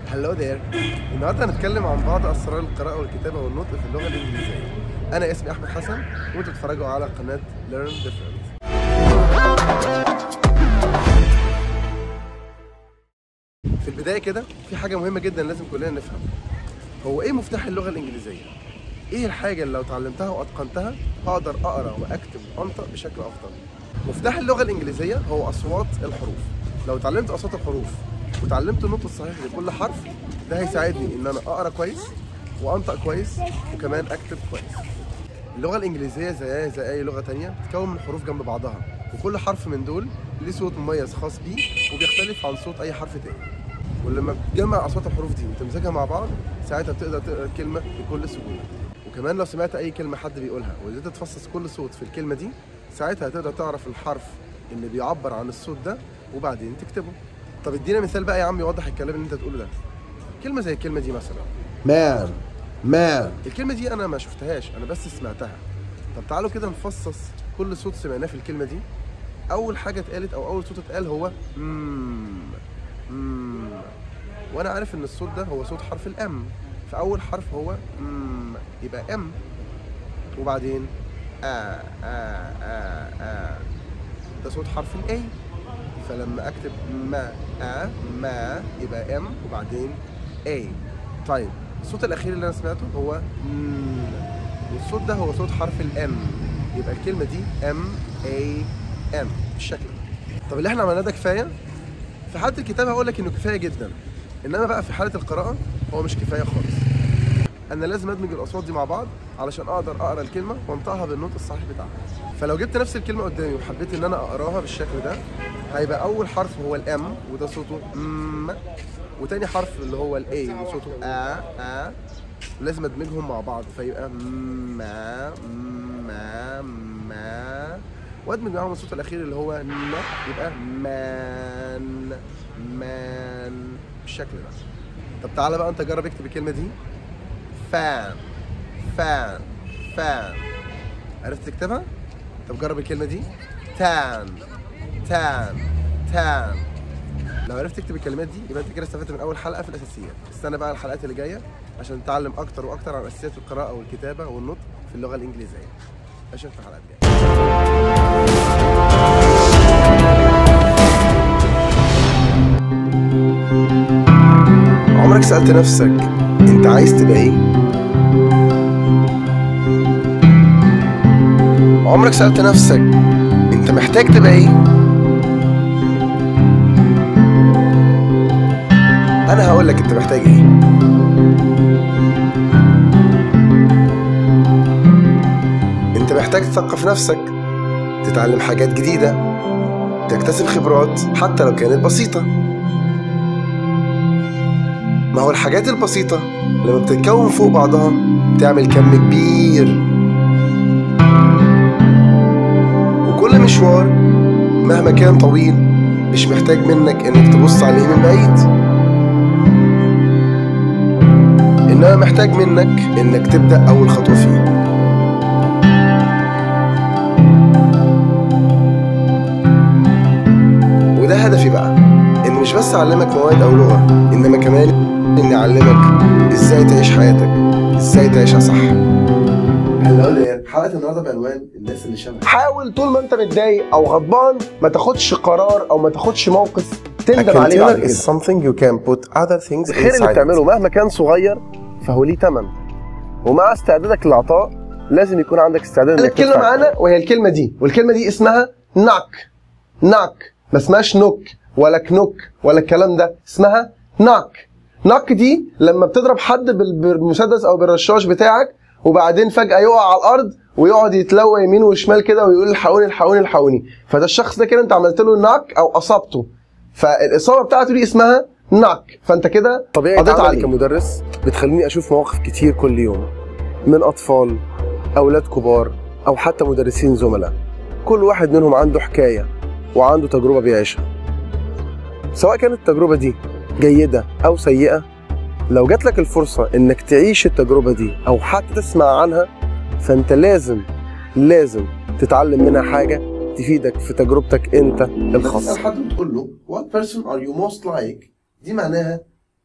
هلو دير النهارده هنتكلم عن بعض اسرار القراءه والكتابه والنطق في اللغه الانجليزيه انا اسمي احمد حسن وانتوا بتتفرجوا على قناه Learn Different في البدايه كده في حاجه مهمه جدا لازم كلنا نفهم هو ايه مفتاح اللغه الانجليزيه ايه الحاجه اللي لو اتعلمتها واتقنتها هقدر اقرا واكتب وانطق بشكل افضل مفتاح اللغه الانجليزيه هو اصوات الحروف لو اتعلمت اصوات الحروف وتعلمت النطق الصحيح لكل حرف ده هيساعدني ان انا اقرا كويس وانطق كويس وكمان اكتب كويس اللغه الانجليزيه زيها زي اي لغه تانية بتتكون من حروف جنب بعضها وكل حرف من دول ليه صوت مميز خاص بيه وبيختلف عن صوت اي حرف تاني ولما تجمع اصوات الحروف دي وتمسكها مع بعض ساعتها بتقدر تقرا الكلمه بكل سهوله وكمان لو سمعت اي كلمه حد بيقولها وقدرت تفصص كل صوت في الكلمه دي ساعتها هتقدر تعرف الحرف اللي بيعبر عن الصوت ده وبعدين تكتبه طب ادينا مثال بقى يا عم يوضح الكلام اللي انت تقوله ده كلمه زي الكلمه دي مثلا man man الكلمه دي انا ما شفتهاش انا بس سمعتها طب تعالوا كده نفصص كل صوت سمعناه في الكلمه دي اول حاجه اتقالت او اول صوت اتقال هو مم مم وانا عارف ان الصوت ده هو صوت حرف الام فاول حرف هو مم يبقى ام وبعدين آ آ آ آ ده صوت حرف الاي فلما اكتب ما آ ما يبقى ام وبعدين اي طيب الصوت الاخير اللي انا سمعته هو م والصوت ده هو صوت حرف الام يبقى الكلمه دي ام اي ام بالشكل ده طب اللي احنا عملناه ده كفايه في حاله الكتابه هقول لك انه كفايه جدا انما بقى في حاله القراءه هو مش كفايه خالص انا لازم ادمج الاصوات دي مع بعض علشان اقدر اقرا الكلمه وانطقها بالنطق الصحيح بتاعها فلو جبت نفس الكلمه قدامي وحبيت ان انا اقراها بالشكل ده هيبقى اول حرف هو الام وده صوته م وتاني حرف اللي هو الاي وصوته ا ا لازم ادمجهم مع بعض فيبقى ما ما ما وادمج معاهم الصوت الاخير اللي هو ن يبقى مان مان بالشكل ده طب تعالى بقى انت جرب اكتب الكلمه دي فان فان فان عرفت تكتبها؟ طب جرب الكلمه دي تان تان تان لو عرفت تكتب الكلمات دي يبقى انت كده استفدت من اول حلقه في الاساسيات استنى بقى الحلقات اللي جايه عشان تتعلم اكتر واكتر عن اساسيات القراءه والكتابه والنطق في اللغه الانجليزيه اشوفك في الحلقات الجايه عمرك سألت نفسك انت عايز تبقى ايه؟ عمرك سألت نفسك انت محتاج تبقى ايه؟ انا هقول لك انت محتاج ايه انت محتاج تثقف نفسك تتعلم حاجات جديدة تكتسب خبرات حتى لو كانت بسيطة ما هو الحاجات البسيطة لما بتتكون فوق بعضها بتعمل كم كبير وكل مشوار مهما كان طويل مش محتاج منك انك تبص عليه من بعيد انما محتاج منك انك تبدا اول خطوه فيه وده هدفي بقى ان مش بس اعلمك مواد او لغه انما كمان اني اعلمك ازاي تعيش حياتك ازاي تعيشها صح هلو دير حلقه النهارده بعنوان الناس اللي شبهك حاول طول ما انت متضايق او غضبان ما تاخدش قرار او ما تاخدش موقف تندم عليه بعد container كده is something you can put other things الخير اللي inside it. بتعمله مهما كان صغير فهو ليه ثمن ومع استعدادك للعطاء لازم يكون عندك استعداد انك الكلمة تدفع. معانا وهي الكلمة دي والكلمة دي اسمها ناك ناك ما اسمهاش نوك ولا كنوك ولا الكلام ده اسمها ناك ناك دي لما بتضرب حد بال- بالمسدس او بالرشاش بتاعك وبعدين فجأة يقع على الأرض ويقعد يتلوى يمين وشمال كده ويقول الحقوني الحقوني الحقوني فده الشخص ده كده انت عملت له ناك او اصابته فالاصابه بتاعته دي اسمها ناك فانت كده طبيعي قضيت عملي عليه. كمدرس بتخليني اشوف مواقف كتير كل يوم من اطفال اولاد كبار او حتى مدرسين زملاء كل واحد منهم عنده حكايه وعنده تجربه بيعيشها سواء كانت التجربه دي جيده او سيئه لو جات لك الفرصه انك تعيش التجربه دي او حتى تسمع عنها فانت لازم لازم تتعلم منها حاجه تفيدك في تجربتك انت لما الخاصه تسأل حد وتقول له what person are you most like دي معناها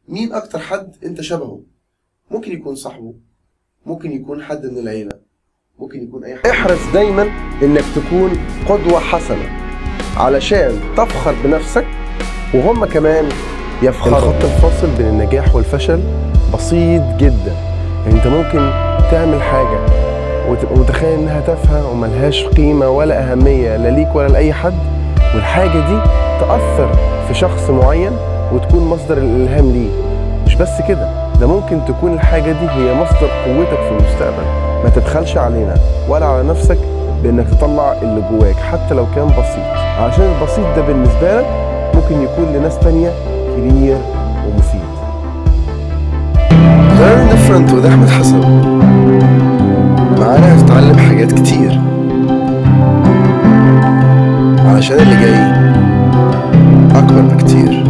مين اكتر حد انت شبهه ممكن يكون صاحبه ممكن يكون حد من العيلة ممكن يكون اي حد احرص دايما انك تكون قدوة حسنة علشان تفخر بنفسك وهم كمان يفخروا الخط الفاصل بين النجاح والفشل بسيط جدا انت ممكن تعمل حاجة وتبقى متخيل انها تافهة وملهاش قيمة ولا اهمية لا ليك ولا لاي حد والحاجة دي تأثر في شخص معين وتكون مصدر الالهام ليه مش بس كده ده ممكن تكون الحاجة دي هي مصدر قوتك في المستقبل ما تبخلش علينا ولا على نفسك بانك تطلع اللي جواك حتى لو كان بسيط عشان البسيط ده بالنسبة لك ممكن يكون لناس تانية كبير ومفيد Learn different with أحمد حسن معانا هتتعلم حاجات كتير علشان اللي جاي أكبر بكتير